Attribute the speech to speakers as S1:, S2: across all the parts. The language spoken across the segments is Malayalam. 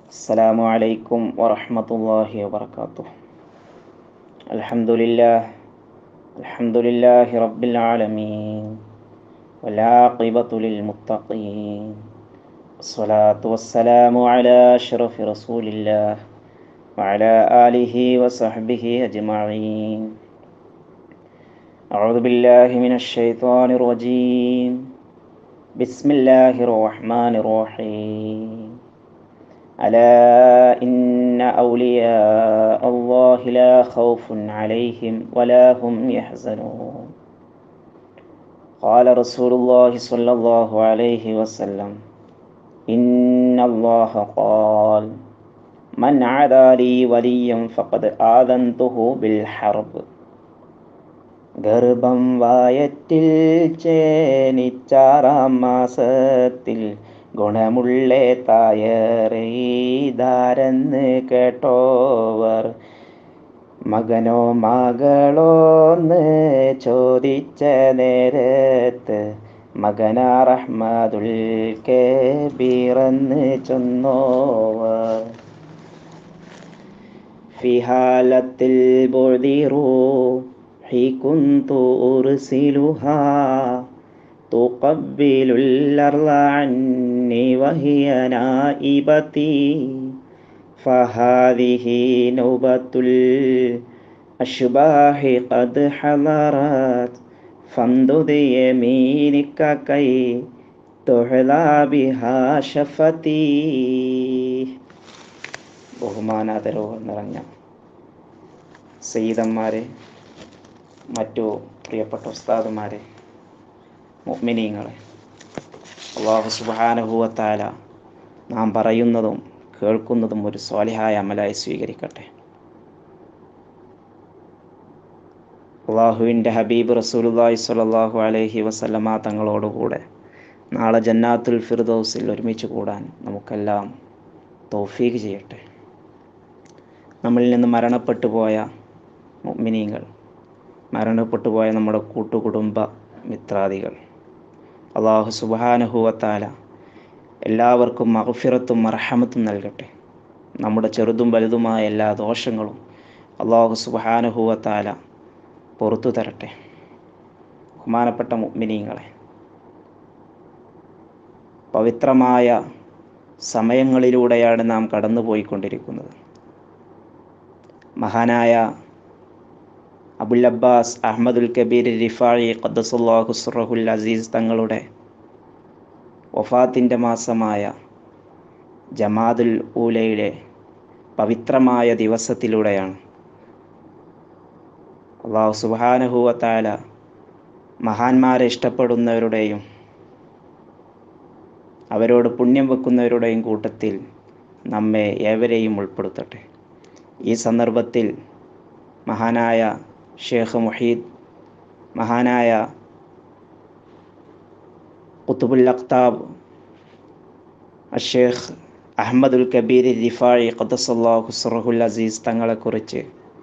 S1: السلام عليكم ورحمة الله وبركاته الحمد لله الحمد لله رب العالمين والعاقبة للمتقين والصلاة والسلام على أشرف رسول الله وعلى آله وصحبه أجمعين أعوذ بالله من الشيطان الرجيم بسم الله الرحمن الرحيم ألا إن أولياء الله لا خوف عليهم ولا هم يحزنون قال رسول الله صلى الله عليه وسلم إن الله قال من عادى لي وليا فقد آذنته بالحرب ഗർഭം വായറ്റിൽ ചേനിച്ചാറാം മാസത്തിൽ ഗുണമുള്ളേ തായറീതാരെന്ന് കേട്ടോവർ മകനോ മകളോന്ന് ചോദിച്ച നേരത്ത് മകനാ റഹ്മദുൽ കേബീറെന്ന് ചൊന്നോവർ ഫിഹാലത്തിൽ ബൊഴിറൂ كنت أرسلها تقبل الأرض عني وهي نائبتي فهذه نوبة الأشباح قد حضرت فامدد يمينك كي تحلى بها شفتي ബഹുമാനാദരവ് നിറഞ്ഞ സയ്യിദന്മാരെ മറ്റു പ്രിയപ്പെട്ട ഉസ്താദുമാരെ മുഅ്മിനീങ്ങളെ അള്ളാഹു സുബാനുഭൂവത്താല നാം പറയുന്നതും കേൾക്കുന്നതും ഒരു സ്വാലിഹായ അമലായി സ്വീകരിക്കട്ടെ അള്ളാഹുവിൻ്റെ ഹബീബ് റസൂലുല്ലാഹി സ്വല്ലല്ലാഹു അലൈഹി വസല്ലമ തങ്ങളോടുകൂടെ നാളെ ജന്നാത്തുൽ ഫിർദൗസിൽ ഒരുമിച്ച് കൂടാൻ നമുക്കെല്ലാം തൗഫീഖ് ചെയ്യട്ടെ നമ്മളിൽ നിന്ന് മരണപ്പെട്ടു പോയ മുഅ്മിനീങ്ങൾ മരണപ്പെട്ടു പോയ നമ്മുടെ കൂട്ടുകുടുംബ മിത്രാദികൾ അള്ളാഹു സുബാനുഹൂവത്താല എല്ലാവർക്കും മഹഫിറത്തും മർഹമത്തും നൽകട്ടെ നമ്മുടെ ചെറുതും വലുതുമായ എല്ലാ ദോഷങ്ങളും അള്ളാഹു സുബാനുഹൂവത്താല പുറത്തു തരട്ടെ ബഹുമാനപ്പെട്ട മുഗ്മിനീങ്ങളെ പവിത്രമായ സമയങ്ങളിലൂടെയാണ് നാം കടന്നുപോയിക്കൊണ്ടിരിക്കുന്നത് മഹാനായ അബുൽ അബ്ബാസ് അഹമ്മദുൽ കബീർ റിഫായി ഖദ്ദസുല്ലാഹു സുറഹുൽ അസീസ് തങ്ങളുടെ വഫാത്തിൻ്റെ മാസമായ ജമാദുൽ ഊലയുടെ പവിത്രമായ ദിവസത്തിലൂടെയാണ് അള്ളാഹു സുബാനഹുവത്താല മഹാന്മാരെ ഇഷ്ടപ്പെടുന്നവരുടെയും അവരോട് പുണ്യം വെക്കുന്നവരുടെയും കൂട്ടത്തിൽ നമ്മെ ഏവരെയും ഉൾപ്പെടുത്തട്ടെ ഈ സന്ദർഭത്തിൽ മഹാനായ ഷേഖ് മുഹീദ് മഹാനായ കുത്തുബുൽ അഖ്താബ് ഷേഖ് അഹമ്മദുൽ കബീർ റിഫായി ഖദ്സല്ലാഹു സുറഹുൽ അസീസ് തങ്ങളെക്കുറിച്ച്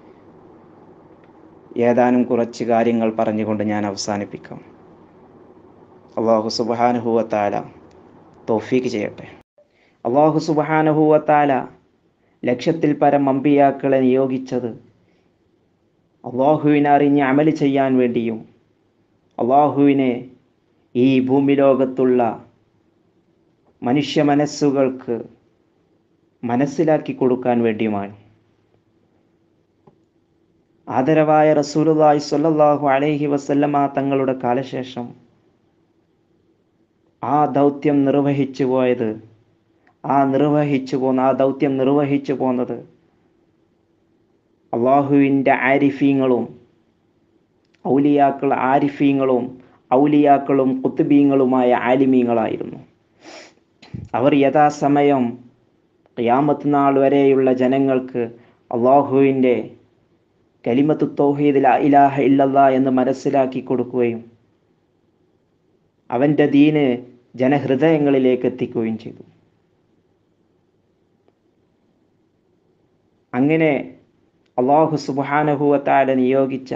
S1: ഏതാനും കുറച്ച് കാര്യങ്ങൾ പറഞ്ഞുകൊണ്ട് ഞാൻ അവസാനിപ്പിക്കാം അള്ളാഹു സുബാനുഹുവത്താല തോഫീക്ക് ചെയ്യട്ടെ അള്ളാഹു സുബാനുഹുവത്താല ലക്ഷത്തിൽ പരം അമ്പിയാക്കളെ നിയോഗിച്ചത് അള്ളാഹുവിനെ അറിഞ്ഞ് അമല് ചെയ്യാൻ വേണ്ടിയും അള്ളാഹുവിനെ ഈ ഭൂമി ലോകത്തുള്ള മനുഷ്യ മനസ്സുകൾക്ക് മനസ്സിലാക്കി കൊടുക്കാൻ വേണ്ടിയുമാണ് ആദരവായ റസൂലുള്ളാഹി സ്വല്ലല്ലാഹു അലൈഹി വസല്ലമ തങ്ങളുടെ കാലശേഷം ആ ദൗത്യം നിർവഹിച്ചു പോയത് ആ നിർവഹിച്ചു പോന്ന ആ ദൗത്യം നിർവഹിച്ചു പോന്നത് അള്ളാഹുവിൻ്റെ ആരിഫീങ്ങളും ഔലിയാക്കൾ ആരിഫീങ്ങളും ഔലിയാക്കളും കുത്തുബീങ്ങളുമായ ആലിമീങ്ങളായിരുന്നു അവർ യഥാസമയം ഖിയാമത്ത് നാൾ വരെയുള്ള ജനങ്ങൾക്ക് അള്ളാഹുവിൻ്റെ കലിമത്ത് തൗഹീദ് ലാ ഇലാഹ ഇല്ലല്ലാ എന്ന് മനസ്സിലാക്കി കൊടുക്കുകയും അവൻ്റെ ദീന് ജനഹൃദയങ്ങളിലേക്ക് എത്തിക്കുകയും ചെയ്തു അങ്ങനെ അള്ളാഹു സുബാനഹുവത്താല നിയോഗിച്ച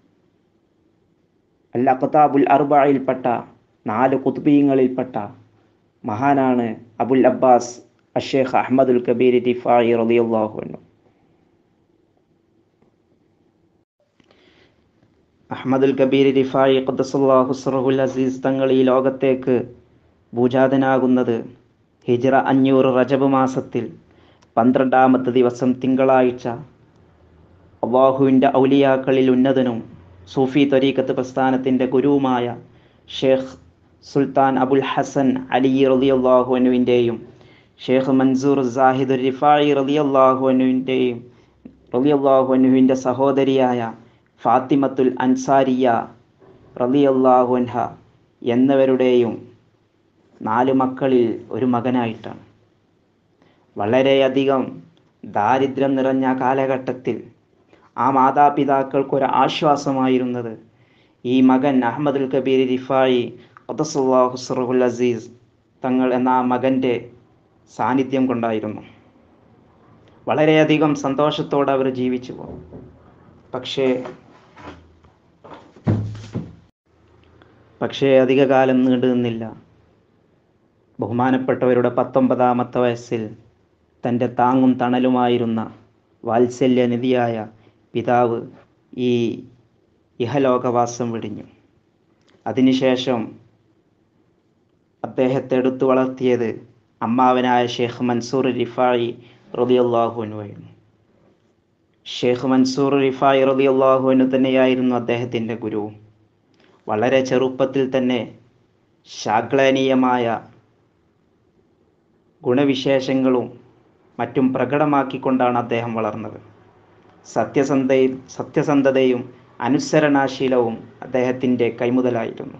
S1: അൽ അഖ്താബുൽ അർബയിൽപ്പെട്ട നാല് കുത്തുബീങ്ങളിൽപ്പെട്ട മഹാനാണ് അബുൽ അബ്ബാസ് അഷേഖ് അഹമ്മദുൽ കബീർ റിഫായി റളിയല്ലാഹു അൻഹു അഹമ്മദുൽ കബീർ റിഫായി ഖദ്ദസല്ലാഹു സുറഹുൽ അസീസ് തങ്ങൾ ഈ ലോകത്തേക്ക് ഭൂജാതനാകുന്നത് ഹിജ്റ അഞ്ഞൂറ് റജബ് മാസത്തിൽ പന്ത്രണ്ടാമത്തെ ദിവസം തിങ്കളാഴ്ച അള്ളാഹുവിൻ്റെ ഔലിയാക്കളിൽ ഉന്നതനും സൂഫി ത്വരീക്കത്ത് പ്രസ്ഥാനത്തിൻ്റെ ഗുരുവുമായ ഷേഖ് സുൽത്താൻ അബുൽ ഹസൻ അലി റലിയല്ലാഹുവിൻ്റെയും ഷേഖ് മൻസൂർ സാഹിദ് റിഫായി റലിയല്ലാഹുവിൻ്റെയും റലിയല്ലാഹുവിൻ്റെ സഹോദരിയായ ഫാത്തിമത്തുൽ അൻസാരിയ റലിയല്ലാഹുൻഹ എന്നിവരുടെയും നാല് മക്കളിൽ ഒരു മകനായിട്ടാണ് വളരെയധികം ദാരിദ്ര്യം നിറഞ്ഞ കാലഘട്ടത്തിൽ ആ മാതാപിതാക്കൾക്കൊരു ആശ്വാസമായിരുന്നത് ഈ മകൻ അഹമ്മദുൽ കബീർ റിഫായി ഖുദസുല്ലാഹുസ്റഹുൽ അസീസ് തങ്ങൾ എന്ന ആ മകൻ്റെ സാന്നിധ്യം കൊണ്ടായിരുന്നു വളരെയധികം സന്തോഷത്തോടെ അവർ ജീവിച്ചു പോകും പക്ഷേ പക്ഷേ അധികകാലം നീണ്ടു നിന്നില്ല ബഹുമാനപ്പെട്ടവരുടെ പത്തൊമ്പതാമത്തെ വയസ്സിൽ തൻ്റെ താങ്ങും തണലുമായിരുന്ന വാത്സല്യനിധിയായ പിതാവ് ഈ ഇഹലോകവാസം വെടിഞ്ഞു അതിനുശേഷം അദ്ദേഹത്തെ എടുത്തു വളർത്തിയത് അമ്മാവനായ ഷേഖ് മൻസൂർ റിഫായി റളിയല്ലാഹുവിനുമായിരുന്നു ഷേഖ് മൻസൂർ റിഫായി റളിയല്ലാഹുവിനു തന്നെയായിരുന്നു അദ്ദേഹത്തിൻ്റെ ഗുരുവും വളരെ ചെറുപ്പത്തിൽ തന്നെ ശാഗ്ലനീയമായ ഗുണവിശേഷങ്ങളും മറ്റും പ്രകടമാക്കിക്കൊണ്ടാണ് അദ്ദേഹം വളർന്നത് സത്യസന്ധയും സത്യസന്ധതയും അനുസരണാശീലവും അദ്ദേഹത്തിൻ്റെ കൈമുതലായിരുന്നു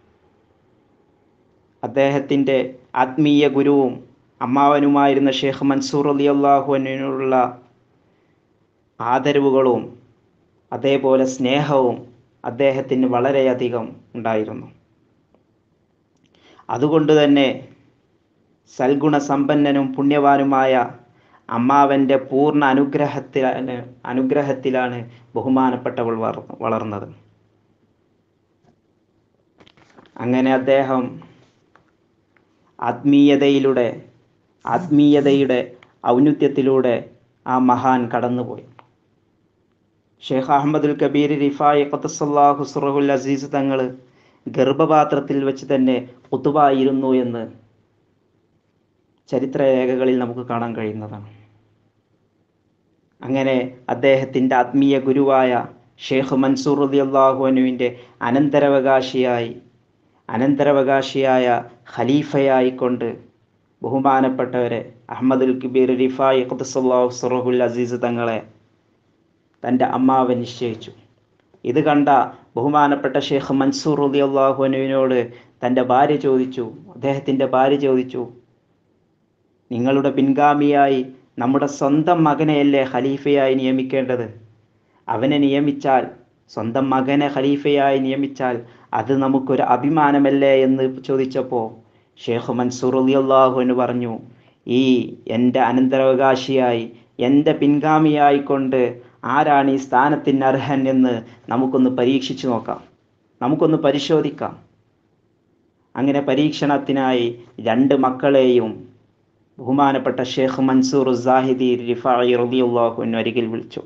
S1: അദ്ദേഹത്തിൻ്റെ ആത്മീയ ഗുരുവും അമ്മാവനുമായിരുന്ന ഷേഖ് മൻസൂർ അലി അള്ളാഹുവിനുള്ള ആദരവുകളും അതേപോലെ സ്നേഹവും അദ്ദേഹത്തിന് വളരെയധികം ഉണ്ടായിരുന്നു അതുകൊണ്ട് തന്നെ സൽഗുണസമ്പന്നനും പുണ്യവാനുമായ അമ്മാവൻ്റെ പൂർണ്ണ അനുഗ്രഹത്തിലാണ് അനുഗ്രഹത്തിലാണ് ബഹുമാനപ്പെട്ടവൾ വളർന്നത് അങ്ങനെ അദ്ദേഹം ആത്മീയതയിലൂടെ ആത്മീയതയുടെ ഔന്നത്യത്തിലൂടെ ആ മഹാൻ കടന്നുപോയി ഷെയ്ഖ് അഹമ്മദുൽ കബീർ റിഫായി ഖത്തസല്ലാഹു സുറഹുൽ അസീസ് തങ്ങൾ ഗർഭപാത്രത്തിൽ വെച്ച് തന്നെ കുത്തുബായിരുന്നു എന്ന് ചരിത്രരേഖകളിൽ നമുക്ക് കാണാൻ കഴിയുന്നതാണ് അങ്ങനെ അദ്ദേഹത്തിൻ്റെ ആത്മീയ ഗുരുവായ ഷെയ്ഖ് മൻസൂർ റതി അള്ളാഹുനുവിൻ്റെ അനന്തരാവകാശിയായി അനന്തരാവകാശിയായ ഖലീഫയായിക്കൊണ്ട് ബഹുമാനപ്പെട്ടവരെ അഹമ്മദുൽ കബീർ റിഫായി ഖുദ്സല്ലാഹു സുറഹുൽ അസീസ് തങ്ങളെ തൻ്റെ അമ്മാവൻ നിശ്ചയിച്ചു ഇത് കണ്ട ബഹുമാനപ്പെട്ട ഷെയ്ഖ് മൻസൂർ റതി അള്ളാഹുനുവിനോട് തൻ്റെ ഭാര്യ ചോദിച്ചു അദ്ദേഹത്തിൻ്റെ ഭാര്യ ചോദിച്ചു നിങ്ങളുടെ പിൻഗാമിയായി നമ്മുടെ സ്വന്തം മകനെയല്ലേ ഖലീഫയായി നിയമിക്കേണ്ടത് അവനെ നിയമിച്ചാൽ സ്വന്തം മകനെ ഖലീഫയായി നിയമിച്ചാൽ അത് നമുക്കൊരു അഭിമാനമല്ലേ എന്ന് ചോദിച്ചപ്പോൾ ഷേഖ് മൻസൂർ അലി അള്ളാഹു എന്ന് പറഞ്ഞു ഈ എൻ്റെ അനന്തരാവകാശിയായി എൻ്റെ പിൻഗാമിയായി കൊണ്ട് ആരാണ് ഈ സ്ഥാനത്തിന് അർഹൻ എന്ന് നമുക്കൊന്ന് പരീക്ഷിച്ചു നോക്കാം നമുക്കൊന്ന് പരിശോധിക്കാം അങ്ങനെ പരീക്ഷണത്തിനായി രണ്ട് മക്കളെയും ബഹുമാനപ്പെട്ട ഷേഖ് മൻസൂർ സാഹിദി റിഫായി റബിയുള്ളാഹുവിന് അരികിൽ വിളിച്ചു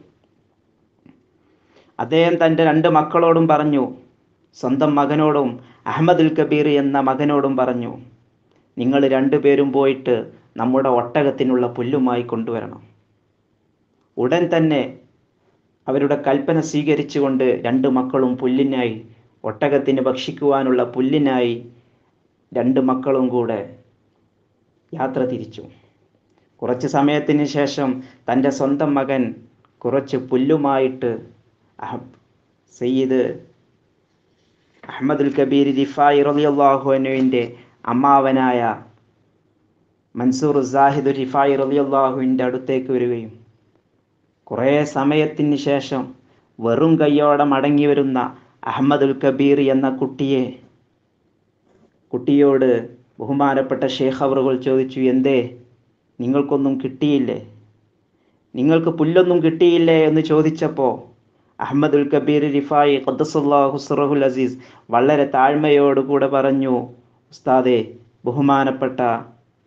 S1: അദ്ദേഹം തൻ്റെ രണ്ട് മക്കളോടും പറഞ്ഞു സ്വന്തം മകനോടും അഹമ്മദുൽ കബീർ എന്ന മകനോടും പറഞ്ഞു നിങ്ങൾ രണ്ടുപേരും പോയിട്ട് നമ്മുടെ ഒട്ടകത്തിനുള്ള പുല്ലുമായി കൊണ്ടുവരണം ഉടൻ തന്നെ അവരുടെ കൽപ്പന സ്വീകരിച്ചുകൊണ്ട് രണ്ട് മക്കളും പുല്ലിനായി ഒട്ടകത്തിന് ഭക്ഷിക്കുവാനുള്ള പുല്ലിനായി രണ്ട് മക്കളും കൂടെ യാത്ര തിരിച്ചു കുറച്ച് സമയത്തിന് ശേഷം തൻ്റെ സ്വന്തം മകൻ കുറച്ച് പുല്ലുമായിട്ട് സയ്യിദ് അഹമ്മദുൽ കബീർ റിഫായി റലിയല്ലാഹുവിൻ്റെ അമ്മാവനായ മൻസൂർ സാഹിദ് റിഫായി റലിയല്ലാഹുവിൻ്റെ അടുത്തേക്ക് വരികയും കുറേ സമയത്തിന് ശേഷം വെറും കൈയോടെ മടങ്ങി വരുന്ന അഹമ്മദുൽ കബീർ എന്ന കുട്ടിയെ കുട്ടിയോട് ബഹുമാനപ്പെട്ട ഷേഖ് അവറുകൾ ചോദിച്ചു എന്തേ നിങ്ങൾക്കൊന്നും കിട്ടിയില്ലേ നിങ്ങൾക്ക് പുല്ലൊന്നും കിട്ടിയില്ലേ എന്ന് ചോദിച്ചപ്പോൾ അഹമ്മദുൽ കബീർ റിഫായി ഖദ്ദസുല്ലാഹു സുറഹുൽ അസീസ് വളരെ താഴ്മയോടുകൂടെ പറഞ്ഞു ഉസ്താദെ ബഹുമാനപ്പെട്ട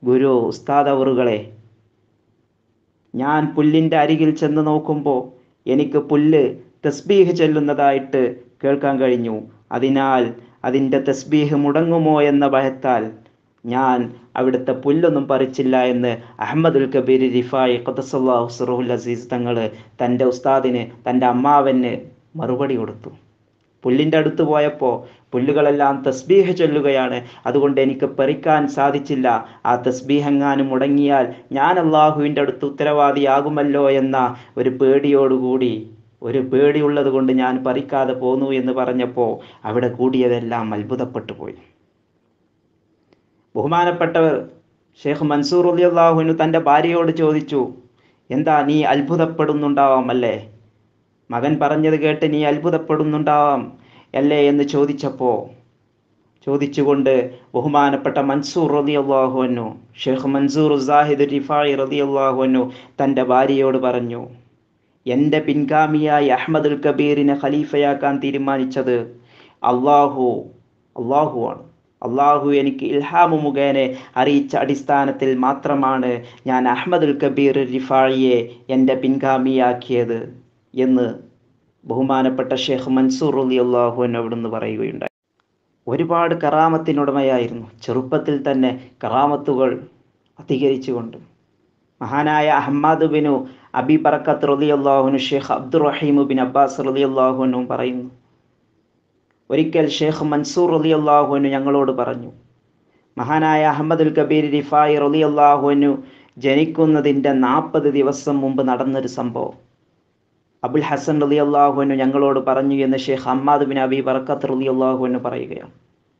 S1: ഗുരു ഉസ്താദ് അവറുകളെ ഞാൻ പുല്ലിൻ്റെ അരികിൽ ചെന്ന് നോക്കുമ്പോൾ എനിക്ക് പുല്ല് തസ്ബീഹ് ചെല്ലുന്നതായിട്ട് കേൾക്കാൻ കഴിഞ്ഞു അതിനാൽ അതിൻ്റെ തസ്ബീഹ് മുടങ്ങുമോ എന്ന ഭയത്താൽ ഞാൻ അവിടുത്തെ പുല്ലൊന്നും പറിച്ചില്ല എന്ന് അഹമ്മദുൽ കബീർ റിഫായി ഖത്തസല്ലാഹു സുറുൽ അസീസ് തങ്ങൾ തൻ്റെ ഉസ്താദിന് തൻ്റെ അമ്മാവന് മറുപടി കൊടുത്തു പുല്ലിൻ്റെ അടുത്ത് പോയപ്പോൾ പുല്ലുകളെല്ലാം തസ്ബീഹ് ചൊല്ലുകയാണ് അതുകൊണ്ട് എനിക്ക് പറിക്കാൻ സാധിച്ചില്ല ആ തസ്ബീഹ് എങ്ങാനും മുടങ്ങിയാൽ ഞാൻ അള്ളാഹുവിൻ്റെ അടുത്ത് ഉത്തരവാദിയാകുമല്ലോ എന്ന ഒരു പേടിയോടുകൂടി ഒരു പേടിയുള്ളത് കൊണ്ട് ഞാൻ പറിക്കാതെ പോന്നു എന്ന് പറഞ്ഞപ്പോൾ അവിടെ കൂടിയതെല്ലാം അത്ഭുതപ്പെട്ടു പോയി ബഹുമാനപ്പെട്ടവർ ഷേഖ് മൻസൂർ അലി അള്ളാഹുവിന് തൻ്റെ ഭാര്യയോട് ചോദിച്ചു എന്താ നീ അത്ഭുതപ്പെടുന്നുണ്ടാവാം അല്ലേ മകൻ പറഞ്ഞത് കേട്ട് നീ അത്ഭുതപ്പെടുന്നുണ്ടാവാം അല്ലേ എന്ന് ചോദിച്ചപ്പോൾ ചോദിച്ചുകൊണ്ട് ബഹുമാനപ്പെട്ട മൻസൂർ റതി അള്ളാഹുവിനു ഷെയ്ഖ് മൻസൂർ സാഹിദ് റിഫായി റതി അള്ളാഹുവിനു തൻ്റെ ഭാര്യയോട് പറഞ്ഞു എൻ്റെ പിൻഗാമിയായി അഹമ്മദുൽ കബീറിനെ ഖലീഫയാക്കാൻ തീരുമാനിച്ചത് അള്ളാഹു അള്ളാഹുവാണ് അള്ളാഹു എനിക്ക് ഇൽഹാമു മുഖേന അറിയിച്ച അടിസ്ഥാനത്തിൽ മാത്രമാണ് ഞാൻ അഹമ്മദുൽ കബീർ റിഫായിയെ എൻ്റെ പിൻഗാമിയാക്കിയത് എന്ന് ബഹുമാനപ്പെട്ട ഷെയ്ഖ് മൻസൂർ അലി അള്ളാഹുവിൻ അവിടുന്ന് പറയുകയുണ്ടായി ഒരുപാട് കറാമത്തിനുടമയായിരുന്നു ചെറുപ്പത്തിൽ തന്നെ കറാമത്തുകൾ അധികരിച്ചുകൊണ്ട് മഹാനായ അഹമ്മദ് ബിനു അബി ബറക്കത്ത് റലി അള്ളാഹുനു ഷെയ്ഖ് അബ്ദുറഹീം ബിൻ അബ്ബാസ് റലി അള്ളാഹുനും പറയുന്നു ഒരിക്കൽ ഷെയ്ഖ് മൻസൂർ റലി അള്ളാഹുനു ഞങ്ങളോട് പറഞ്ഞു മഹാനായ അഹമ്മദുൽ കബീർ റിഫായി റലി അള്ളാഹുനു ജനിക്കുന്നതിൻ്റെ നാൽപ്പത് ദിവസം മുമ്പ് നടന്നൊരു സംഭവം അബുൽ ഹസൻ റലി അള്ളാഹുനു ഞങ്ങളോട് പറഞ്ഞു എന്ന് ഷെയ്ഖ് അഹമ്മദ് ബിൻ അബി ബറക്കത്ത് റലി അള്ളാഹുനു പറയുകയാണ്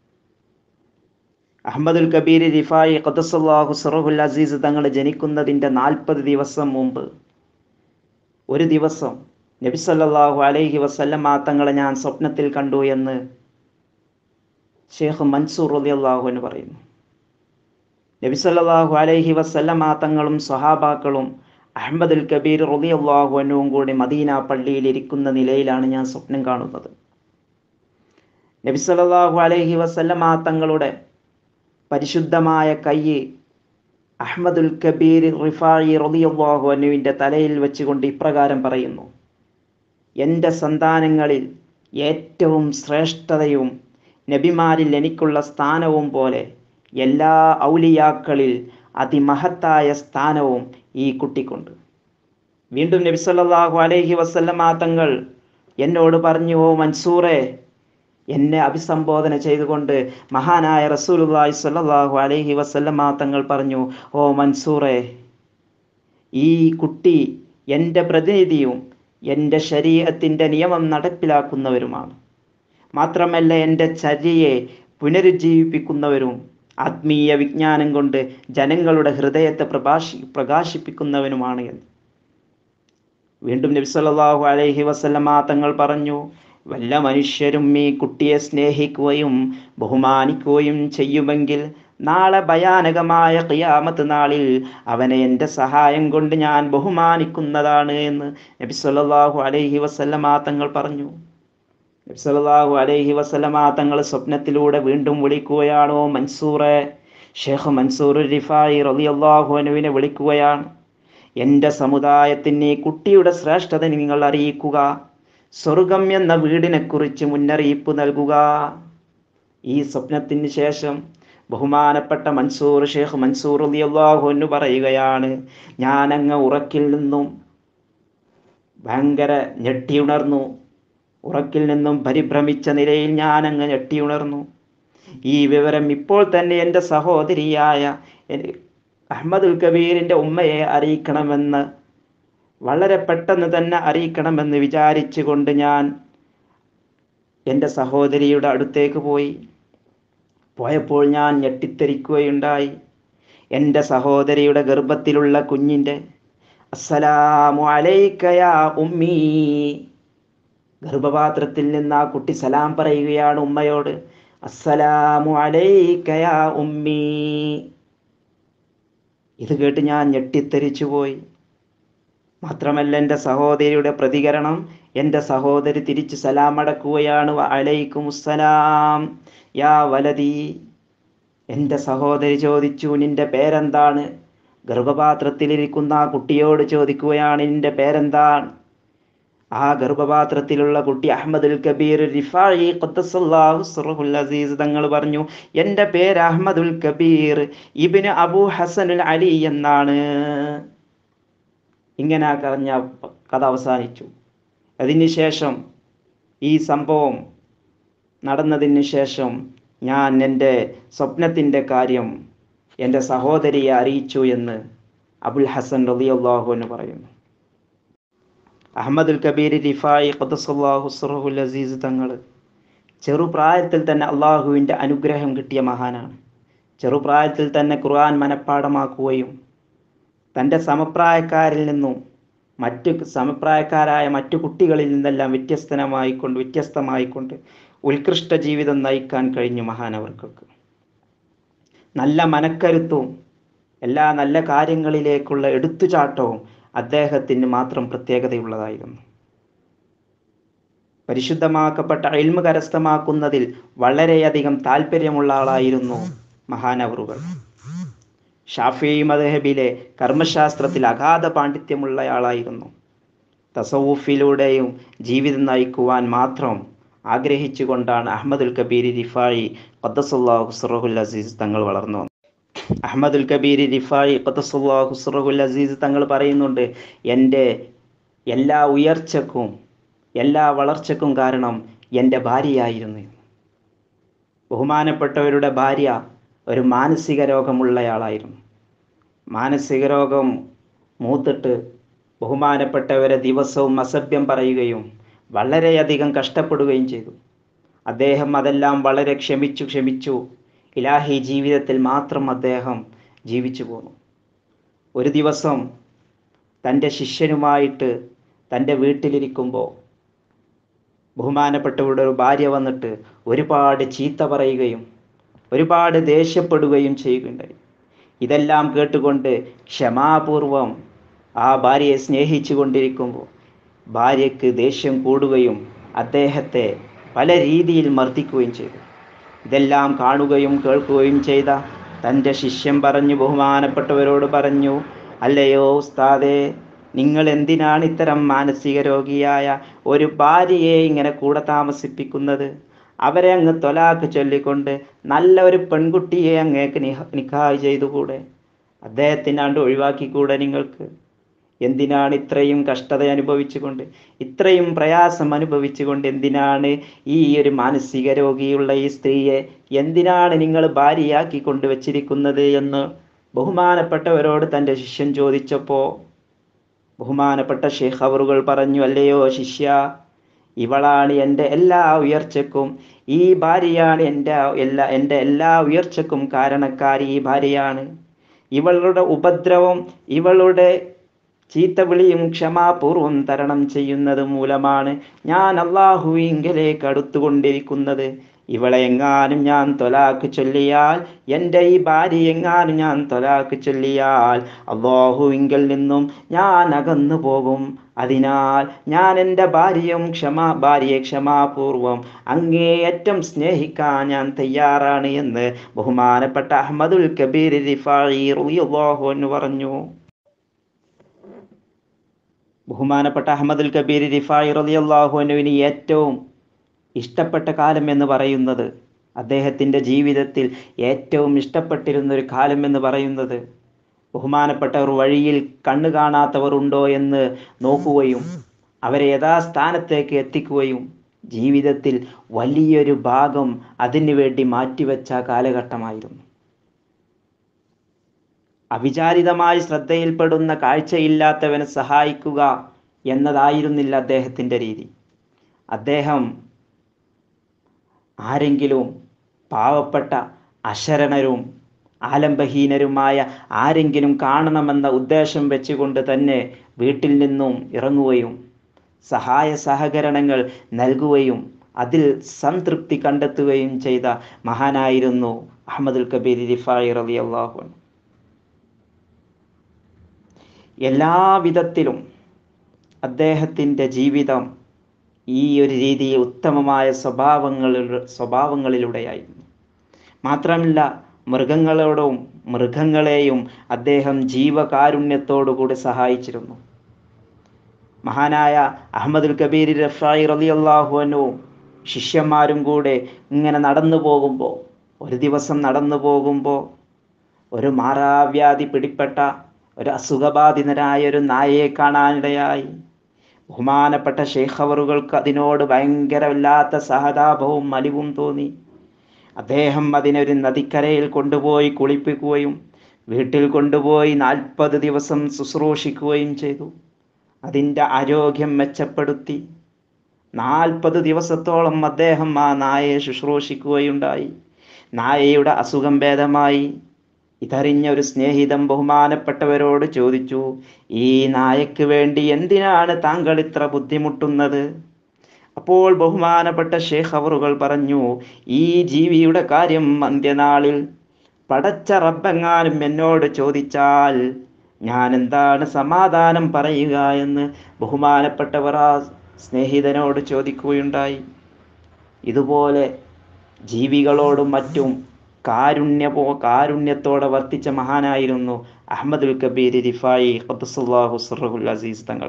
S1: അഹമ്മദുൽ കബീർ റിഫായി ഖദസല്ലാഹു സറഹുൽ അസീസ് തങ്ങൾ ജനിക്കുന്നതിൻ്റെ നാൽപ്പത് ദിവസം മുമ്പ് ഒരു ദിവസം നബി സല്ലല്ലാഹു അലൈഹി വസല്ലമ തങ്ങളെ ഞാൻ സ്വപ്നത്തിൽ കണ്ടു എന്ന് ഷെയ്ഖ് മൻസൂർ റലി അള്ളാഹുവിന് പറയുന്നു നബി സല്ലല്ലാഹു അലൈഹി വസല്ലമ തങ്ങളും സ്വഹാബാക്കളും അഹമ്മദുൽ കബീർ റലി അള്ളാഹുവിനും കൂടി മദീന പള്ളിയിൽ ഇരിക്കുന്ന നിലയിലാണ് ഞാൻ സ്വപ്നം കാണുന്നത് നബി സല്ലല്ലാഹു അലൈഹി വസല്ലമ തങ്ങളുടെ പരിശുദ്ധമായ കൈ അഹമ്മദുൽ കബീർ റിഫായി റളിയല്ലാഹു അനുവിൻ്റെ തലയിൽ വെച്ചുകൊണ്ട് ഇപ്രകാരം പറയുന്നു എൻ്റെ സന്താനങ്ങളിൽ ഏറ്റവും ശ്രേഷ്ഠതയും നബിമാരിൽ എനിക്കുള്ള സ്ഥാനവും പോലെ എല്ലാ ഔലിയാക്കളിൽ അതിമഹത്തായ സ്ഥാനവും ഈ കുട്ടിക്കുണ്ട് വീണ്ടും നബി സല്ലല്ലാഹു അലൈഹി വസല്ലമ തങ്ങൾ എന്നോട് പറഞ്ഞു ഓ മൻസൂറേ എന്നെ അഭിസംബോധന ചെയ്തുകൊണ്ട് മഹാനായ റസൂലുള്ളാഹി സ്വല്ലല്ലാഹു അലൈഹി വസല്ലമ തങ്ങൾ പറഞ്ഞു ഓ മൻസൂറേ ഈ കുട്ടി എൻ്റെ പ്രതിനിധിയും എൻ്റെ ശരീരത്തിൻ്റെ നിയമം നടപ്പിലാക്കുന്നവരുമാണ് മാത്രമല്ല എൻ്റെ ചര്യയെ പുനരുജ്ജീവിപ്പിക്കുന്നവരും ആത്മീയ വിജ്ഞാനം കൊണ്ട് ജനങ്ങളുടെ ഹൃദയത്തെ പ്രഭാഷി പ്രകാശിപ്പിക്കുന്നവനുമാണ് എന്ന് വീണ്ടും നബി സല്ലല്ലാഹു അലൈഹി വസല്ലമ തങ്ങൾ പറഞ്ഞു വല്ല മനുഷ്യരും ഈ കുട്ടിയെ സ്നേഹിക്കുകയും ബഹുമാനിക്കുകയും ചെയ്യുമെങ്കിൽ നാളെ ഭയാനകമായ ഖിയാമത്ത് നാളിൽ അവനെ എൻ്റെ സഹായം കൊണ്ട് ഞാൻ ബഹുമാനിക്കുന്നതാണ് എന്ന് നബി സല്ലല്ലാഹു അലൈഹി വസല്ലമ തങ്ങൾ പറഞ്ഞു നബി സല്ലല്ലാഹു അലൈഹി വസല്ലമ തങ്ങൾ സ്വപ്നത്തിലൂടെ വീണ്ടും വിളിക്കുകയാണോ മൻസൂറെ ഷേഖ് മൻസൂർ റിഫായി റളിയല്ലാഹു അൻഹുവിനെ വിളിക്കുകയാണ് എൻ്റെ സമുദായത്തിന് ഈ കുട്ടിയുടെ ശ്രേഷ്ഠത നിങ്ങൾ അറിയിക്കുക സ്വർഗം എന്ന വീടിനെക്കുറിച്ച് മുന്നറിയിപ്പ് നൽകുക ഈ സ്വപ്നത്തിന് ശേഷം ബഹുമാനപ്പെട്ട മൻസൂർ ഷേഖ് മൻസൂർ അലിയല്ലാഹു എന്ന് പറയുകയാണ് ഞാനങ്ങ് ഉറക്കിൽ നിന്നും ഭയങ്കര ഞെട്ടിയുണർന്നു ഉറക്കിൽ നിന്നും പരിഭ്രമിച്ച നിലയിൽ ഞാനങ്ങ് ഞെട്ടിയുണർന്നു ഈ വിവരം ഇപ്പോൾ തന്നെ എൻ്റെ സഹോദരിയായ അഹമ്മദുൽ കബീറിൻ്റെ ഉമ്മയെ അറിയിക്കണമെന്ന് വളരെ പെട്ടെന്ന് തന്നെ അറിയിക്കണമെന്ന് വിചാരിച്ചുകൊണ്ട് ഞാൻ എൻ്റെ സഹോദരിയുടെ അടുത്തേക്ക് പോയി പോയപ്പോൾ ഞാൻ ഞെട്ടിത്തെരിക്കുകയുണ്ടായി എൻ്റെ സഹോദരിയുടെ ഗർഭത്തിലുള്ള കുഞ്ഞിൻ്റെ അസ്സലാമു അലൈക്കയാ ഉമ്മീ ഗർഭപാത്രത്തിൽ നിന്ന് ആ കുട്ടി സലാം പറയുകയാണ് ഉമ്മയോട് അസ്സലാമു അലൈക്കയാ ഉമ്മീ ഇത് കേട്ട് ഞാൻ ഞെട്ടിത്തെരിച്ചു പോയി മാത്രമല്ല എൻ്റെ സഹോദരിയുടെ പ്രതികരണം എൻ്റെ സഹോദരി തിരിച്ച് സലാം അടക്കുകയാണ് അലൈക്കും സലാം യാ വലതി എൻ്റെ സഹോദരി ചോദിച്ചു നിന്റെ പേരെന്താണ് ഗർഭപാത്രത്തിലിരിക്കുന്ന ആ കുട്ടിയോട് ചോദിക്കുകയാണ് നിന്റെ പേരെന്താണ് ആ ഗർഭപാത്രത്തിലുള്ള കുട്ടി അഹമ്മദുൽ കബീർ റിഫായി ഖദ്ദസല്ലാഹു സിർറുൽ അസീസ് തങ്ങൾ പറഞ്ഞു എൻ്റെ പേര് അഹമ്മദുൽ കബീർ ഇബിന് അബു ഹസനുൽ അലി എന്നാണ് ഇങ്ങനെ കറഞ്ഞ കഥ അവസാനിച്ചു അതിന് ശേഷം ഈ സംഭവം നടന്നതിന് ശേഷം ഞാൻ എൻ്റെ സ്വപ്നത്തിൻ്റെ കാര്യം എൻ്റെ സഹോദരിയെ അറിയിച്ചു എന്ന് അബുൽ ഹസൻ റളിയല്ലാഹു എന്ന് പറയുന്നു അഹമ്മദുൽ കബീർ റിഫായി ഖദ്ദസല്ലാഹു സുറഹുൽ അസീസ് തങ്ങൾ ചെറുപ്രായത്തിൽ തന്നെ അള്ളാഹുവിൻ്റെ അനുഗ്രഹം കിട്ടിയ മഹാനാണ് ചെറുപ്രായത്തിൽ തന്നെ ഖുർആൻ മനഃപ്പാടമാക്കുകയും തൻ്റെ സമപ്രായക്കാരിൽ നിന്നും മറ്റു സമപ്രായക്കാരായ മറ്റു കുട്ടികളിൽ നിന്നെല്ലാം വ്യത്യസ്തനമായിക്കൊണ്ട് വ്യത്യസ്തമായിക്കൊണ്ട് ഉത്കൃഷ്ട ജീവിതം നയിക്കാൻ കഴിഞ്ഞു മഹാനവർക്കൊക്കെ നല്ല മനക്കരുത്തും എല്ലാ നല്ല കാര്യങ്ങളിലേക്കുള്ള എടുത്തുചാട്ടവും അദ്ദേഹത്തിന് മാത്രം പ്രത്യേകതയുള്ളതായിരുന്നു പരിശുദ്ധമാക്കപ്പെട്ട അയിൽമ കരസ്ഥമാക്കുന്നതിൽ വളരെയധികം താല്പര്യമുള്ള ആളായിരുന്നു മഹാനവറുകൾ ഷാഫി മദഹബിലെ കർമ്മശാസ്ത്രത്തിൽ അഗാധ പാണ്ഡിത്യമുള്ളയാളായിരുന്നു തസവൂഫിലൂടെയും ജീവിതം നയിക്കുവാൻ മാത്രം ആഗ്രഹിച്ചുകൊണ്ടാണ് അഹമ്മദുൽ കബീർ റിഫായി ഖദ്ദസുല്ലാഹു സുറഹുൽ അസീസ് തങ്ങൾ വളർന്നു വന്നത് അഹമ്മദുൽ കബീർ റിഫായി ഖദ്ദസുല്ലാഹു സുറഹുൽ അസീസ് തങ്ങൾ പറയുന്നുണ്ട് എൻ്റെ എല്ലാ ഉയർച്ചക്കും എല്ലാ വളർച്ചക്കും കാരണം എൻ്റെ ഭാര്യയായിരുന്നു ബഹുമാനപ്പെട്ടവരുടെ ഭാര്യ ഒരു മാനസിക രോഗമുള്ളയാളായിരുന്നു മാനസിക രോഗം മൂത്തിട്ട് ബഹുമാനപ്പെട്ടവരെ ദിവസവും അസഭ്യം പറയുകയും വളരെയധികം കഷ്ടപ്പെടുകയും ചെയ്തു അദ്ദേഹം അതെല്ലാം വളരെ ക്ഷമിച്ചു ക്ഷമിച്ചു ഇലാഹി ജീവിതത്തിൽ മാത്രം അദ്ദേഹം ജീവിച്ചു പോന്നു ഒരു ദിവസം തൻ്റെ ശിഷ്യനുമായിട്ട് തൻ്റെ വീട്ടിലിരിക്കുമ്പോൾ ബഹുമാനപ്പെട്ടവരുടെ ഒരു ഭാര്യ വന്നിട്ട് ഒരുപാട് ചീത്ത പറയുകയും ഒരുപാട് ദേഷ്യപ്പെടുകയും ചെയ്യുകയുണ്ടായി ഇതെല്ലാം കേട്ടുകൊണ്ട് ക്ഷമാപൂർവം ആ ഭാര്യയെ സ്നേഹിച്ചു കൊണ്ടിരിക്കുമ്പോൾ ഭാര്യയ്ക്ക് ദേഷ്യം കൂടുകയും അദ്ദേഹത്തെ പല രീതിയിൽ മർദ്ദിക്കുകയും ചെയ്തു ഇതെല്ലാം കാണുകയും കേൾക്കുകയും ചെയ്ത തൻ്റെ ശിഷ്യൻ പറഞ്ഞു ബഹുമാനപ്പെട്ടവരോട് പറഞ്ഞു അല്ലയോ ഉസ്താദേ നിങ്ങൾ എന്തിനാണ് ഇത്തരം മാനസിക രോഗിയായ ഒരു ഭാര്യയെ ഇങ്ങനെ കൂടെ താമസിപ്പിക്കുന്നത് അവരെ അങ്ങ് തൊലാക്ക് ചൊല്ലിക്കൊണ്ട് നല്ല ഒരു പെൺകുട്ടിയെ അങ്ങേക്ക് നിഹ നിക്കാഹ് ചെയ്തുകൂടെ അദ്ദേഹത്തിനാണ്ട് ഒഴിവാക്കിക്കൂടെ നിങ്ങൾക്ക് എന്തിനാണ് ഇത്രയും കഷ്ടത അനുഭവിച്ചുകൊണ്ട് ഇത്രയും പ്രയാസം അനുഭവിച്ചുകൊണ്ട് എന്തിനാണ് ഈ ഒരു മാനസിക രോഗിയുള്ള ഈ സ്ത്രീയെ എന്തിനാണ് നിങ്ങൾ ഭാര്യയാക്കി കൊണ്ടുവച്ചിരിക്കുന്നത് എന്ന് ബഹുമാനപ്പെട്ടവരോട് തൻ്റെ ശിഷ്യൻ ചോദിച്ചപ്പോൾ ബഹുമാനപ്പെട്ട ഷേഖ് അവറുകൾ പറഞ്ഞു അല്ലയോ ശിഷ്യ ഇവളാണ് എൻ്റെ എല്ലാ ഉയർച്ചക്കും ഈ ഭാര്യയാണ് എൻ്റെ എല്ലാ എൻ്റെ എല്ലാ ഉയർച്ചക്കും കാരണക്കാരി ഈ ഭാര്യയാണ് ഇവളുടെ ഉപദ്രവം ഇവളുടെ ചീത്തവിളിയും ക്ഷമാപൂർവം തരണം ചെയ്യുന്നത് മൂലമാണ് ഞാൻ അള്ളാഹുവിങ്കലേക്ക് അടുത്തുകൊണ്ടിരിക്കുന്നത് ഇവളെ എങ്ങാനും ഞാൻ തൊലാക്ക് ചൊല്ലിയാൽ എൻ്റെ ഈ ഭാര്യ എങ്ങാനും ഞാൻ തൊലാക്ക് ചൊല്ലിയാൽ അള്ളാഹുവിങ്കൽ നിന്നും ഞാൻ അകന്നു പോകും അതിനാൽ ഞാൻ എൻ്റെ ഭാര്യയും ക്ഷമാ ഭാര്യയെ ക്ഷമാപൂർവം അങ്ങേയറ്റം സ്നേഹിക്കാൻ ഞാൻ തയ്യാറാണ് എന്ന് ബഹുമാനപ്പെട്ട അഹമ്മദുൽ കബീർ റിഫായി റളിയല്ലാഹു അൻഹു പറഞ്ഞു ബഹുമാനപ്പെട്ട അഹമ്മദുൽ കബീർ റിഫായി റളിയല്ലാഹു അൻഹുവിന് ഏറ്റവും ഇഷ്ടപ്പെട്ട കാലം എന്ന് പറയുന്നത് അദ്ദേഹത്തിൻ്റെ ജീവിതത്തിൽ ഏറ്റവും ഇഷ്ടപ്പെട്ടിരുന്ന ഒരു കാലം എന്ന് പറയുന്നത് ബഹുമാനപ്പെട്ടവർ വഴിയിൽ കണ്ണു കാണാത്തവർ ഉണ്ടോ എന്ന് നോക്കുകയും അവരെ യഥാസ്ഥാനത്തേക്ക് എത്തിക്കുകയും ജീവിതത്തിൽ വലിയൊരു ഭാഗം അതിനു വേണ്ടി മാറ്റിവെച്ച കാലഘട്ടമായിരുന്നു അവിചാരിതമായി ശ്രദ്ധയിൽപ്പെടുന്ന കാഴ്ചയില്ലാത്തവനെ സഹായിക്കുക എന്നതായിരുന്നില്ല അദ്ദേഹത്തിൻ്റെ രീതി അദ്ദേഹം ആരെങ്കിലും പാവപ്പെട്ട അശരണരും ആലംബഹീനരുമായ ആരെങ്കിലും കാണണമെന്ന ഉദ്ദേശം വെച്ചുകൊണ്ട് തന്നെ വീട്ടിൽ നിന്നും ഇറങ്ങുകയും സഹായ സഹകരണങ്ങൾ നൽകുകയും അതിൽ സംതൃപ്തി കണ്ടെത്തുകയും ചെയ്ത മഹാനായിരുന്നു അഹമ്മദുൽ കബീർ റിഫായി റലി അള്ളാഹു എല്ലാ വിധത്തിലും അദ്ദേഹത്തിൻ്റെ ജീവിതം ഈ ഒരു രീതിയിൽ ഉത്തമമായ സ്വഭാവങ്ങളിൽ സ്വഭാവങ്ങളിലൂടെയായിരുന്നു മാത്രമല്ല മൃഗങ്ങളോടും മൃഗങ്ങളെയും അദ്ദേഹം ജീവകാരുണ്യത്തോടുകൂടി സഹായിച്ചിരുന്നു മഹാനായ അഹമ്മദുൽ കബീർ റഫായി റലിയല്ലാഹുവിനു ശിഷ്യന്മാരും കൂടെ ഇങ്ങനെ നടന്നു പോകുമ്പോൾ ഒരു ദിവസം നടന്നു പോകുമ്പോൾ ഒരു മാറാവ്യാധി പിടിപ്പെട്ട ഒരു അസുഖബാധിതനായ ഒരു നായയെ കാണാനിടയായി ബഹുമാനപ്പെട്ട ഷെയ്ഖവറുകൾക്ക് അതിനോട് ഭയങ്കരമില്ലാത്ത സഹതാപവും മലിവും തോന്നി അദ്ദേഹം അതിനൊരു നദിക്കരയിൽ കൊണ്ടുപോയി കുളിപ്പിക്കുകയും വീട്ടിൽ കൊണ്ടുപോയി നാൽപ്പത് ദിവസം ശുശ്രൂഷിക്കുകയും ചെയ്തു അതിൻ്റെ ആരോഗ്യം മെച്ചപ്പെടുത്തി നാൽപ്പത് ദിവസത്തോളം അദ്ദേഹം ആ നായയെ ശുശ്രൂഷിക്കുകയുണ്ടായി നായയുടെ അസുഖം ഭേദമായി ഇതറിഞ്ഞ ഒരു സ്നേഹിതം ബഹുമാനപ്പെട്ടവരോട് ചോദിച്ചു ഈ നായക്ക് വേണ്ടി എന്തിനാണ് താങ്കൾ ഇത്ര ബുദ്ധിമുട്ടുന്നത് അപ്പോൾ ബഹുമാനപ്പെട്ട ഷേഖ് അവറുകൾ പറഞ്ഞു ഈ ജീവിയുടെ കാര്യം അന്ത്യനാളിൽ പടച്ച റബ്ബെങ്ങാനും എന്നോട് ചോദിച്ചാൽ ഞാൻ എന്താണ് സമാധാനം പറയുക എന്ന് ബഹുമാനപ്പെട്ടവർ ആ സ്നേഹിതനോട് ചോദിക്കുകയുണ്ടായി ഇതുപോലെ ജീവികളോടും മറ്റും കാരുണ്യമോ കാരുണ്യത്തോടെ വർത്തിച്ച മഹാനായിരുന്നു അഹമ്മദുൽ കബീർ റിഫായി ഖദ്സുല്ലാഹു സുറഹുൽ അസീസ് തങ്ങൾ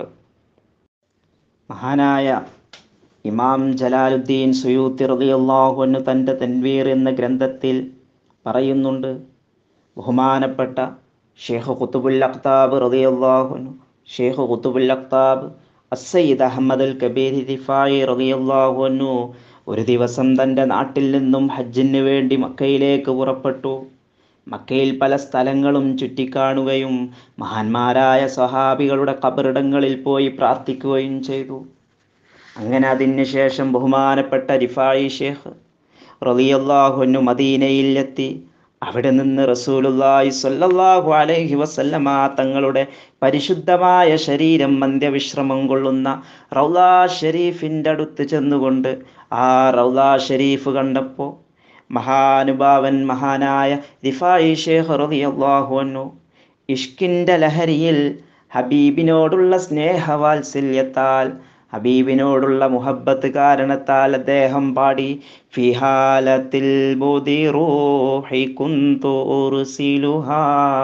S1: മഹാനായ ഇമാം ജലാലുദ്ദീൻ സുയൂത്തി റളിയല്ലാഹു അൻഹു തൻ്റെ തൻവീർ എന്ന ഗ്രന്ഥത്തിൽ പറയുന്നുണ്ട് ബഹുമാനപ്പെട്ട ഷേഖ് ഖുത്തുബുൽ അഖ്താബ് റളിയല്ലാഹു അൻഹു ഷേഖ് ഖുത്തുബുൽ അഖ്താബ് അസയ്യിദ് അഹമ്മദ് അൽ കബീർ റിഫായി റളിയല്ലാഹു അൻഹു ഒരു ദിവസം തൻ്റെ നാട്ടിൽ നിന്നും ഹജ്ജിന് വേണ്ടി മക്കയിലേക്ക് പുറപ്പെട്ടു മക്കയിൽ പല സ്ഥലങ്ങളും ചുറ്റിക്കാണുകയും മഹാന്മാരായ സഹാബികളുടെ കബറിടങ്ങളിൽ പോയി പ്രാർത്ഥിക്കുകയും ചെയ്തു അങ്ങനെ അതിന് ശേഷം ബഹുമാനപ്പെട്ട റിഫായി ഷേഖ് റളിയല്ലാഹുന്നു മദീനയിൽ എത്തി അവിടെ നിന്ന് റസൂലുള്ളാഹി സ്വല്ലല്ലാഹു അലൈഹി വസല്ലമ തങ്ങളുടെ പരിശുദ്ധമായ ശരീരം അന്ത്യവിശ്രമം കൊള്ളുന്ന റൗലാ ഷരീഫിൻ്റെ അടുത്ത് ചെന്നുകൊണ്ട് ആ റൗലാ ഷരീഫ് കണ്ടപ്പോൾ മഹാനുഭാവൻ മഹാനായ റിഫായി ഷേഖ് റളിയല്ലാഹു അൻഹു ഇഷ്കിൻ്റെ ലഹരിയിൽ ഹബീബിനോടുള്ള സ്നേഹവാത്സല്യത്താൽ ഹബീബിനോടുള്ള മുഹബത്ത് കാരണത്താൽ അദ്ദേഹം പാടി ഫിഹാലത്തിൽ ബുദിറൂഹി കുന്തു ഉർസിലുഹാ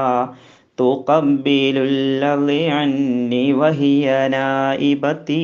S1: تقبل الذي عني وهي نائبتي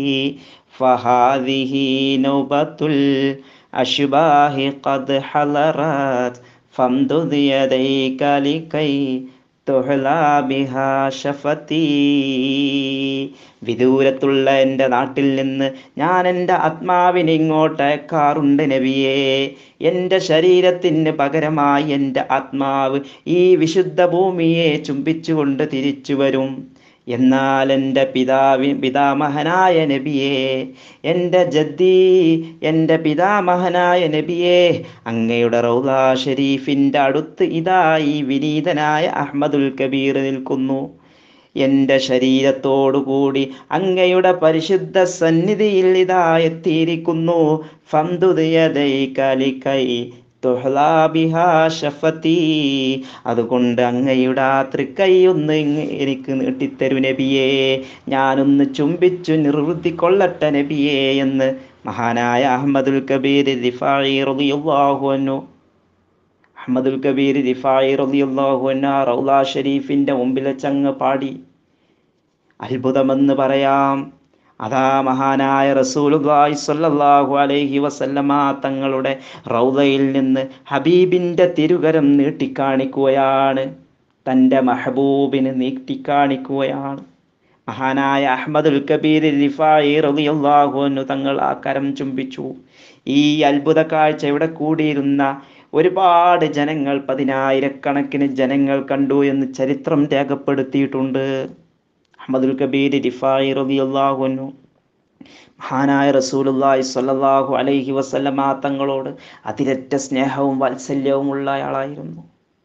S1: فهذه نوبة الأشباه قد حضرت فامدد يديك لكي തുഹ്ലാ ബിഹാ ഷഫത്തി വിദൂരത്തുള്ള എൻ്റെ നാട്ടിൽ നിന്ന് ഞാൻ എൻ്റെ ആത്മാവിനെ ഇങ്ങോട്ട് അയക്കാറുണ്ട് നബിയേ എൻ്റെ ശരീരത്തിന് പകരമായി എൻ്റെ ആത്മാവ് ഈ വിശുദ്ധ ഭൂമിയെ ചുംബിച്ചുകൊണ്ട് തിരിച്ചു വരും എന്നാൽ എൻ്റെ പിതാവി പിതാമഹനായ നബിയെ എൻ്റെ ജദ്ദി എൻ്റെ പിതാമഹനായ നബിയെ അങ്ങയുടെ റൗദാ ഷരീഫിൻ്റെ അടുത്ത് ഇതാ ഈ വിനീതനായ അഹമ്മദുൽ കബീർ നിൽക്കുന്നു എൻ്റെ ശരീരത്തോടുകൂടി അങ്ങയുടെ പരിശുദ്ധ സന്നിധിയിൽ ഇതാ എത്തിയിരിക്കുന്നു ഫന്തുദയതൈ കലിക്കൈ തുഹ്ലാ ബിഹാ ഷഫത്തി അതുകൊണ്ട് അങ്ങയുടെ ആ തൃക്കൈയൊന്ന് ഇങ്ങ് എനിക്ക് നീട്ടിത്തരൂ നബിയേ ഞാനൊന്ന് ചുംബിച്ചു നിർവൃത്തിക്കൊള്ളട്ടെ നബിയേ എന്ന് മഹാനായ അഹമ്മദുൽ കബീർ റിഫായി റളിയല്ലാഹു അൻഹു അഹമ്മദുൽ കബീർ റിഫായി റളിയല്ലാഹു അൻഹു ആ റൗലാ ഷരീഫിൻ്റെ മുമ്പിൽ ചങ്ങ് പാടി അത്ഭുതമെന്ന് പറയാം അതാ മഹാനായ റസൂലുള്ളാഹി സ്വല്ലല്ലാഹു അലൈഹി വസല്ലമ തങ്ങളുടെ റൗദയിൽ നിന്ന് ഹബീബിൻ്റെ തിരുകരം നീട്ടിക്കാണിക്കുകയാണ് തൻ്റെ മഹബൂബിന് നീട്ടിക്കാണിക്കുകയാണ് മഹാനായ അഹമ്മദുൽ കബീർ റിഫായി റളിയല്ലാഹു അൻഹു തങ്ങൾ ആ കരം ചുംബിച്ചു ഈ അത്ഭുത കാഴ്ച ഇവിടെ കൂടിയിരുന്ന ഒരുപാട് ജനങ്ങൾ പതിനായിരക്കണക്കിന് ജനങ്ങൾ കണ്ടു എന്ന് ചരിത്രം രേഖപ്പെടുത്തിയിട്ടുണ്ട് അഹമ്മദുൽ കബീർ റിഫായി റളിയല്ലാഹു അൻഹു മഹാനായ റസൂലുള്ളാഹി സ്വല്ലല്ലാഹു അലൈഹി വസല്ലമ തങ്ങളോട് അതിരറ്റ സ്നേഹവും വാത്സല്യവും ഉള്ള ആളായിരുന്നു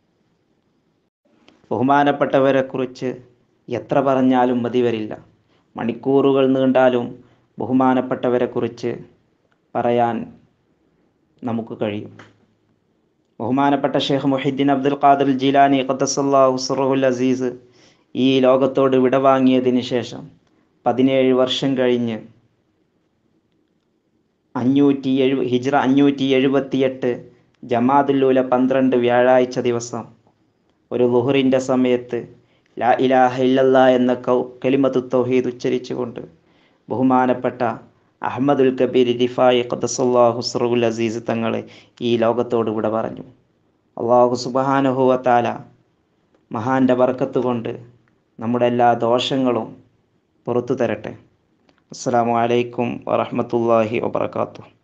S1: ബഹുമാനപ്പെട്ടവരെ കുറിച്ച് എത്ര പറഞ്ഞാലും മതി വരില്ല മണിക്കൂറുകൾ നീണ്ടാലും ബഹുമാനപ്പെട്ടവരെ കുറിച്ച് പറയാൻ നമുക്ക് കഴിയും ബഹുമാനപ്പെട്ട ഷെയ്ഖ് മുഹിദ്ദീൻ അബ്ദുൽ ഖാദിർ ജീലാനി ഖദ്ദസല്ലാഹു സുറഹുൽ അസീസ് ഈ ലോകത്തോട് വിടവാങ്ങിയതിന് ശേഷം പതിനേഴ് വർഷം കഴിഞ്ഞ് അഞ്ഞൂറ്റി എഴു ഹിജ്റ അഞ്ഞൂറ്റി എഴുപത്തിയെട്ട് ജമാദുല്ലൂല പന്ത്രണ്ട് വ്യാഴാഴ്ച ദിവസം ഒരു ലുഹറിൻ്റെ സമയത്ത് ലാ ഇലാഹ ഇല്ലല്ലാ എന്ന കൗ കലിമത്തു തൗഹീദ് ഉച്ചരിച്ചുകൊണ്ട് ബഹുമാനപ്പെട്ട അഹമ്മദുൽ കബീർ റിഫായി ഖദ്സല്ലാഹു സറുൽ അസീസ് തങ്ങളെ ഈ ലോകത്തോട് വിട പറഞ്ഞു അള്ളാഹു സുബഹാനുഹുവ താല മഹാൻ്റെ ബർക്കത്ത് കൊണ്ട് നമ്മുടെ എല്ലാ ദോഷങ്ങളും പുറത്തു തരട്ടെ അസ്സാം വലൈക്കും വറഹമത്തല്ലാഹി വബർക്കാത്തു